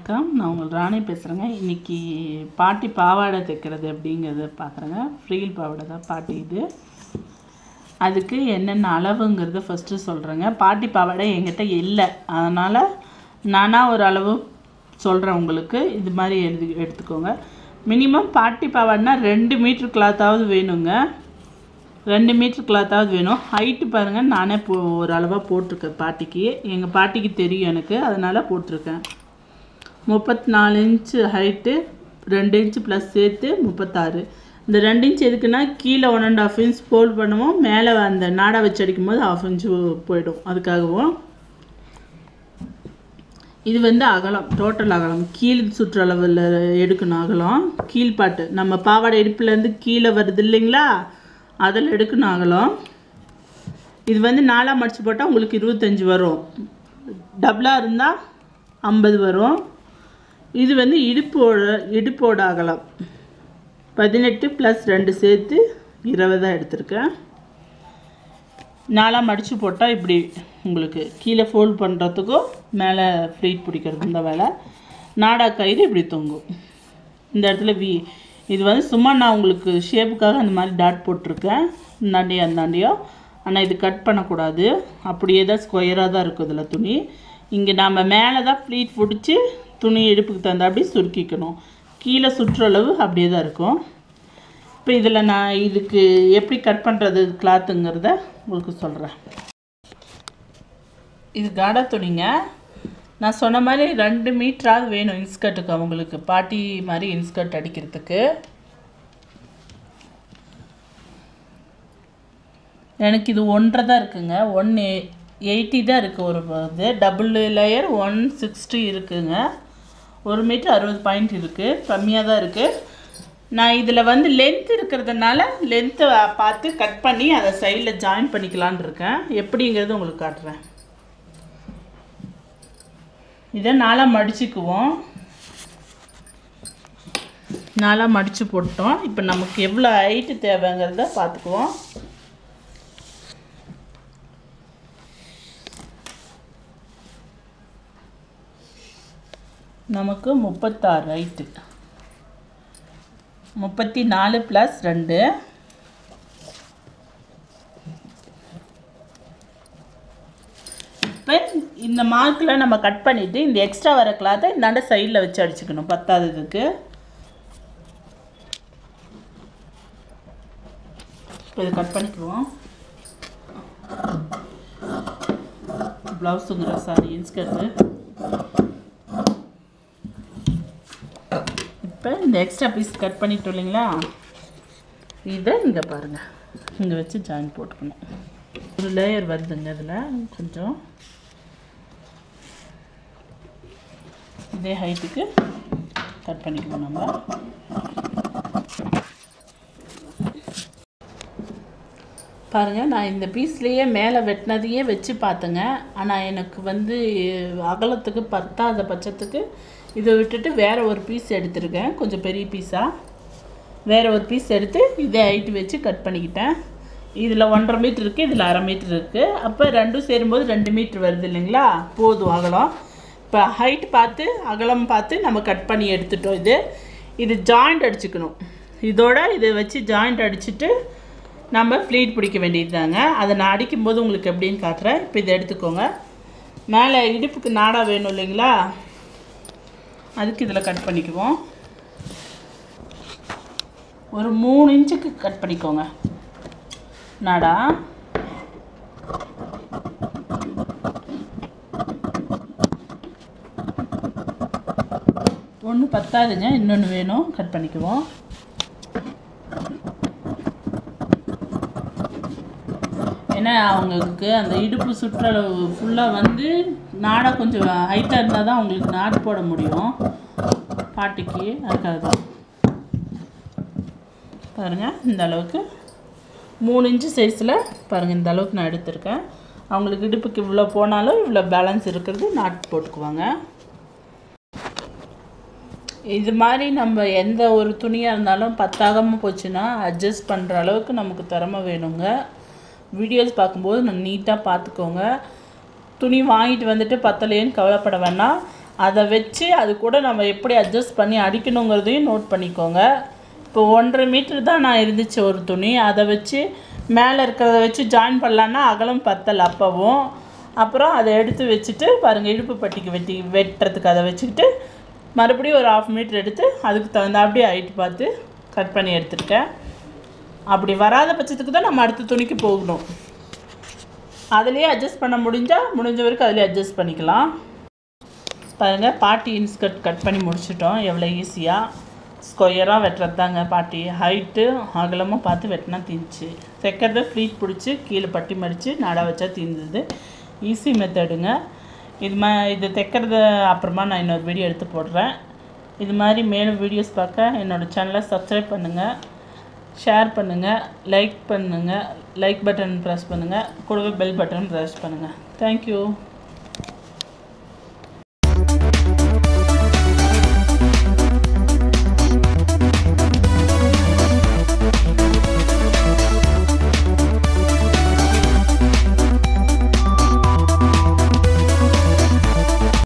வணக்கம் நான் உங்கள் ராணி பேசுகிறேங்க இன்றைக்கி பாட்டி பாவாடை தைக்கிறது அப்படிங்கிறத பார்க்குறேங்க ஃப்ரீல் பாவாடை தான் பாட்டி இது அதுக்கு என்னென்ன அளவுங்கிறத ஃபஸ்ட்டு சொல்கிறேங்க பாட்டி பாவாடை என்கிட்ட இல்லை அதனால் நானாக ஒரு அளவு சொல்கிறேன் உங்களுக்கு இது மாதிரி எழுதி எடுத்துக்கோங்க மினிமம் பாட்டி பாவாடைனா ரெண்டு மீட்ரு கிளாத்தாவது வேணுங்க ரெண்டு மீட்ரு கிளாத்தாவது வேணும் ஹைட்டு பாருங்கள் நானே போ ஒரு அளவாக போட்டிருக்கேன் பாட்டிக்கு எங்கள் பாட்டிக்கு தெரியும் எனக்கு அதனால் போட்டிருக்கேன் முப்பத்தி நாலு இன்ச்சு ஹைட்டு ரெண்டு இன்ச்சு ப்ளஸ் சேர்த்து முப்பத்தாறு இந்த ரெண்டு இன்ச் எதுக்குன்னா கீழே one and half inch fold பண்ணுவோம் மேலே அந்த நாடா வச்சு அடிக்கும் போது ஆஃப் இன்ச்சு போயிடும் அதுக்காகவும் இது வந்து அகலம் டோட்டல் அகலம் கீழ் சுற்றளவில் எடுக்கணும் அகலம் கீழ்பாட்டு நம்ம பாவாடை இடுப்புலேருந்து கீழே வருது இல்லைங்களா அதில் எடுக்கணும் அகலம் இது வந்து நாலாக மடித்து போட்டால் உங்களுக்கு இருபத்தஞ்சி வரும் டபுளாக இருந்தால் ஐம்பது வரும் இது வந்து இடுப்போட இடுப்போட அகலம் பதினெட்டு ப்ளஸ் ரெண்டு சேர்த்து இருபதாக எடுத்திருக்கேன் நாலாக மடித்து போட்டால் இப்படி உங்களுக்கு கீழே ஃபோல்ட் பண்ணுறதுக்கும் மேலே ஃப்ளீட் பிடிக்கிறது இந்த வேலை நாடா கயிறு இப்படி தொங்கும் இந்த இடத்துல வி இது வந்து சும்மா நான் உங்களுக்கு ஷேப்புக்காக அந்த மாதிரி டாட் போட்டிருக்கேன் இந்தாண்டியோ அந்தாண்டியோ ஆனால் இது கட் பண்ணக்கூடாது அப்படியே தான் ஸ்கொயராக தான் இருக்கும் இதில் துணி இங்கே நம்ம மேலே தான் ப்ளீட் பிடிச்சி துணி இடுப்புக்கு தந்தாப்படி சுருக்கிக்கணும் கீழே சுற்றளவு அப்படியே தான் இருக்கும் இப்போ இதில் நான் இதுக்கு எப்படி கட் பண்ணுறது கிளாத்துங்கிறத உங்களுக்கு சொல்கிறேன் இது காடா துணிங்க நான் சொன்ன மாதிரி ரெண்டு மீட்டராவது வேணும் இன்ஸ்கர்ட்டுக்கு அவங்களுக்கு பாட்டி மாதிரி இன்ஸ்கர்ட் அடிக்கிறதுக்கு எனக்கு இது ஒன்றரை தான் இருக்குங்க ஒன் எயிட்டி தான் இருக்குது ஒரு இது டபுள் லேயர் ஒன் சிக்ஸ்டி இருக்குங்க ஒரு மீட்டர் அறுபது பாயிண்ட் இருக்குது கம்மியாக தான் இருக்குது நான் இதில் வந்து லென்த் இருக்கிறதுனால லென்த்தை பார்த்து கட் பண்ணி அதை சைடில் ஜாயின் பண்ணிக்கலான் இருக்கேன் எப்படிங்கிறது உங்களுக்கு காட்டுறேன் இதை நாலாக மடிச்சுக்குவோம் நாலாக மடித்து போட்டோம் இப்போ நமக்கு எவ்வளோ ஹைட்டு தேவைங்கிறத பார்த்துக்குவோம் நமக்கு முப்பத்தாறு ஹைட்டு முப்பத்தி நாலு ப்ளஸ் ரெண்டு இப்போ இந்த மார்க்கில் நம்ம கட் பண்ணிவிட்டு இந்த எக்ஸ்ட்ரா வர கிளாத்தை இந்தாண்ட சைடில் வச்சு அடிச்சுக்கணும் பத்தாததுக்கு இப்போ இது கட் பண்ணிக்குவோம் ப்ளவுஸுங்கிற சாரி இன்ஸ்கர்ட்டு இப்போ இந்த எக்ஸ்ட்ரா பீஸ் கட் பண்ணிட்டோம் இல்லைங்களா இதை இங்கே பாருங்கள் இங்கே வச்சு ஜாயின் போட்டுக்கணும் ஒரு லேயர் வருதுங்க இதில் கொஞ்சம் இதே ஹைட்டுக்கு கட் பண்ணிக்கணும் நம்ம பாருங்கள் நான் இந்த பீஸ்லேயே மேலே வெட்டினதையே வச்சு பார்த்தேங்க ஆனால் எனக்கு வந்து அகலத்துக்கு பத்தாத பட்சத்துக்கு இதை விட்டுட்டு வேறு ஒரு பீஸ் எடுத்திருக்கேன் கொஞ்சம் பெரிய பீஸாக வேறு ஒரு பீஸ் எடுத்து இதே ஹைட்டு வச்சு கட் பண்ணிக்கிட்டேன் இதில் ஒன்றரை மீட்ரு இருக்குது இதில் அரை மீட்ரு இருக்குது அப்போ ரெண்டும் சேரும்போது ரெண்டு மீட்ரு வருது இல்லைங்களா போதும் அகலம் இப்போ ஹைட் பார்த்து அகலம் பார்த்து நம்ம கட் பண்ணி எடுத்துட்டோம் இது இது ஜாயிண்ட் அடிச்சுக்கணும் இதோட இதை வச்சு ஜாயிண்ட் அடிச்சுட்டு நம்ம ஃப்ளீட் பிடிக்க வேண்டியது தாங்க அதை நான் அடிக்கும்போது உங்களுக்கு எப்படின்னு காட்டுறேன் இப்போ இதை எடுத்துக்கோங்க மேலே இடுப்புக்கு நாடா வேணும் இல்லைங்களா அதுக்கு இதில் கட் பண்ணிக்குவோம் ஒரு மூணு இன்ச்சுக்கு கட் பண்ணிக்கோங்க நாடா ஒன்று பத்தாதுங்க இன்னொன்று வேணும் கட் பண்ணிக்குவோம் ஏன்னா அவங்களுக்கு அந்த இடுப்பு சுற்றளவு ஃபுல்லாக வந்து நாடா கொஞ்சம் ஹைட்டாக இருந்தால் தான் அவங்களுக்கு நாடு போட முடியும் பாட்டிக்கு அதுக்காக தான் பாருங்கள் இந்த அளவுக்கு மூணு இன்ச்சு சைஸில் பாருங்கள் இந்த அளவுக்கு நான் எடுத்திருக்கேன் அவங்களுக்கு இடுப்புக்கு இவ்வளோ போனாலும் இவ்வளோ பேலன்ஸ் இருக்கிறது நாட்டு போட்டுக்குவாங்க இது மாதிரி நம்ம எந்த ஒரு துணியாக இருந்தாலும் பத்தாகாமல் போச்சுன்னா அட்ஜஸ்ட் பண்ணுற அளவுக்கு நமக்கு திறமை வேணுங்க வீடியோஸ் பார்க்கும்போது நான் நீட்டாக பார்த்துக்கோங்க துணி வாங்கிட்டு வந்துட்டு பத்தலையேன்னு கவலைப்பட வேண்டாம் அதை வச்சு அது கூட நம்ம எப்படி அட்ஜஸ்ட் பண்ணி அடிக்கணுங்கிறதையும் நோட் பண்ணிக்கோங்க இப்போ ஒன்றரை மீட்டர் தான் நான் இருந்துச்சு ஒரு துணி அதை வச்சு மேலே இருக்கிறத வச்சு ஜாயின் பண்ணலான்னா அகலம் பத்தலை அப்போவும் அப்புறம் அதை எடுத்து வச்சுட்டு பாருங்கள் இடுப்பு பட்டிக்கு வெட்டி வெட்டுறதுக்கு அதை வச்சுக்கிட்டு மறுபடியும் ஒரு ஆஃப் மீட்டர் எடுத்து அதுக்கு தகுந்த அப்படியே ஹைட் பார்த்து கட் பண்ணி எடுத்துருக்கேன் அப்படி வராத பட்சத்துக்கு தான் நம்ம அடுத்த துணிக்கு போகணும் அதுலேயே அட்ஜஸ்ட் பண்ண முடிஞ்சால் முடிஞ்ச வரைக்கும் அதிலே அட்ஜஸ்ட் பண்ணிக்கலாம் பாருங்கள் பாட்டி இன்ஸ்கர்ட் கட் பண்ணி முடிச்சிட்டோம் எவ்வளோ ஈஸியாக ஸ்கொயராக வெட்டுறது தாங்க பாட்டி ஹைட்டு அகலமாக பார்த்து வெட்டினா தீந்துச்சு தைக்கிறத ஃப்ளீட் பிடிச்சி கீழே பட்டி மடித்து நாடா வச்சா தீர்ந்தது ஈஸி மெத்தடுங்க இது மா இது தைக்கிறத அப்புறமா நான் இன்னொரு வீடியோ எடுத்து போடுறேன் இது மாதிரி மேலும் வீடியோஸ் பார்க்க என்னோடய சேனலை சப்ஸ்கிரைப் பண்ணுங்கள் ஷேர் பண்ணுங்கள் லைக் பண்ணுங்கள் லைக் பட்டன் ப்ரெஸ் பண்ணுங்கள் கூடவே பெல் பட்டன் ப்ரெஸ் பண்ணுங்கள் தேங்க்யூ